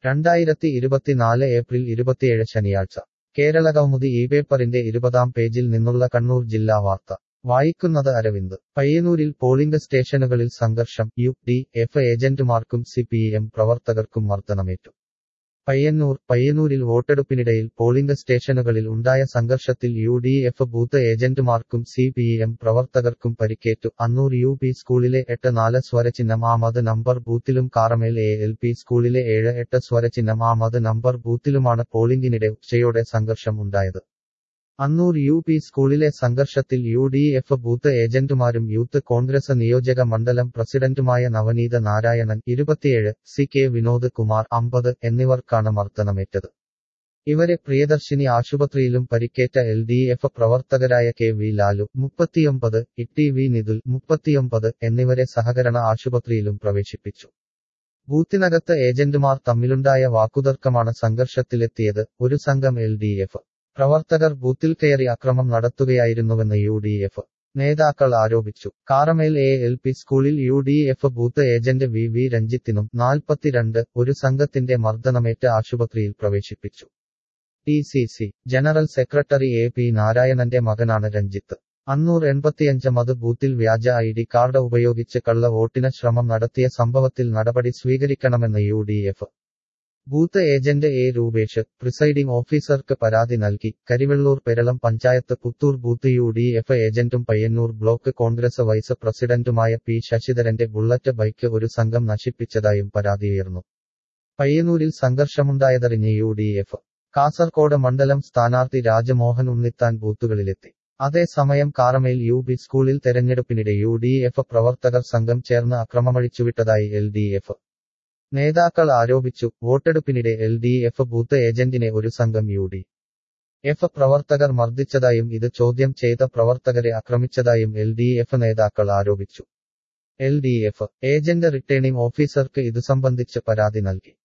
രണ്ടായിരത്തി ഇരുപത്തിനാല് ഏപ്രിൽ ഇരുപത്തിയേഴ് ശനിയാഴ്ച കേരള കൗമുദി ഈ പേപ്പറിന്റെ ഇരുപതാം പേജിൽ നിന്നുള്ള കണ്ണൂർ ജില്ലാ വാർത്ത വായിക്കുന്നത് അരവിന്ദ് പയ്യന്നൂരിൽ പോളിംഗ് സ്റ്റേഷനുകളിൽ സംഘർഷം യു ഡി എഫ് ഏജന്റുമാർക്കും സി പി എം പ്രവർത്തകർക്കും മർദ്ദനമേറ്റു പയ്യന്നൂർ പയ്യന്നൂരിൽ വോട്ടെടുപ്പിനിടയിൽ പോളിംഗ് സ്റ്റേഷനുകളിൽ ഉണ്ടായ സംഘർഷത്തിൽ യു ഡി എഫ് ബൂത്ത് ഏജന്റുമാർക്കും സി പി എം പ്രവർത്തകർക്കും പരിക്കേറ്റു അന്നൂർ യു പി സ്കൂളിലെ എട്ട് നാല് സ്വരചിഹ്നം ആമത് നമ്പർ ബൂത്തിലും കാറമേൽ എ എൽ പി സ്കൂളിലെ ഏഴ് എട്ട് സ്വരചിഹ്നം ആമത് നമ്പർ ബൂത്തിലുമാണ് പോളിംഗിനിടെ ഉച്ചയോടെ സംഘർഷം ഉണ്ടായത് അന്നൂർ യു പി സ്കൂളിലെ സംഘർഷത്തിൽ യു ഡി എഫ് ബൂത്ത് ഏജന്റുമാരും യൂത്ത് കോൺഗ്രസ് നിയോജക മണ്ഡലം പ്രസിഡന്റുമായ നവനീത നാരായണൻ ഇരുപത്തിയേഴ് സി കെ വിനോദ് കുമാർ അമ്പത് എന്നിവർക്കാണ് മർദ്ദനമേറ്റത് ഇവരെ പ്രിയദർശിനി ആശുപത്രിയിലും പരിക്കേറ്റ എൽ ഡി എഫ് പ്രവർത്തകരായ കെ വി ലാലു മുപ്പത്തിയൊമ്പത് ഇട്ടി വി നിതുൽ മുപ്പത്തിയൊമ്പത് എന്നിവരെ സഹകരണ ആശുപത്രിയിലും പ്രവേശിപ്പിച്ചു ബൂത്തിനകത്ത് ഏജന്റുമാർ തമ്മിലുണ്ടായ വാക്കുതർക്കമാണ് സംഘർഷത്തിലെത്തിയത് ഒരു സംഘം എൽ ഡി എഫ് പ്രവർത്തകർ ബൂത്തിൽ കയറി അക്രമം നടത്തുകയായിരുന്നുവെന്ന് യു ഡി എഫ് നേതാക്കൾ ആരോപിച്ചു കാറമേൽ എ എൽ പി സ്കൂളിൽ U D F booth agent V V രഞ്ജിത്തിനും നാൽപ്പത്തിരണ്ട് ഒരു സംഘത്തിന്റെ മർദ്ദനമേറ്റ് ആശുപത്രിയിൽ പ്രവേശിപ്പിച്ചു D C C general secretary A P നാരായണന്റെ മകനാണ് രഞ്ജിത്ത് അന്നൂർ എൺപത്തിയഞ്ച് മത് ബൂത്തിൽ വ്യാജ ഐ ഡി കാർഡ് ഉപയോഗിച്ച് കള്ള വോട്ടിന് ശ്രമം നടത്തിയ സംഭവത്തിൽ നടപടി സ്വീകരിക്കണമെന്ന് U D F booth agent A Rupesh presiding ഓഫീസർക്ക് പരാതി നൽകി Karivellur Peralam panchayat Puthur booth U D F ഏജന്റും പയ്യന്നൂർ ബ്ലോക്ക് കോൺഗ്രസ് വൈസ് പ്രസിഡന്റുമായ പി ശശിധരന്റെ ബുള്ളറ്റ് ബൈക്ക് ഒരു സംഘം നശിപ്പിച്ചതായും പരാതിയുയർന്നു പയ്യന്നൂരിൽ സംഘർഷമുണ്ടായതറിഞ്ഞ് യു ഡി എഫ് കാസർകോട് മണ്ഡലം സ്ഥാനാർത്ഥി രാജമോഹൻ ഉണ്ണിത്താൻ ബൂത്തുകളിലെത്തി അതേസമയം കാറമേൽ യു ബി സ്കൂളിൽ തെരഞ്ഞെടുപ്പിനിടെ യു ഡി എഫ് പ്രവർത്തകർ സംഘം ചേർന്ന് അക്രമമഴിച്ചുവിട്ടതായി എൽ ഡി എഫ് നേതാക്കൾ ആരോപിച്ചു വോട്ടെടുപ്പിനിടെ എൽ ഡി എഫ് ബൂത്ത് ഏജന്റിനെ ഒരു സംഘം യു ഡി എഫ് പ്രവർത്തകർ മർദ്ദിച്ചതായും ഇത് ചോദ്യം ചെയ്ത പ്രവർത്തകരെ ആക്രമിച്ചതായും എൽ ഡി എഫ് നേതാക്കൾ ആരോപിച്ചു L D F agent returning ഓഫീസർക്ക് ഇതു സംബന്ധിച്ച് പരാതി നൽകി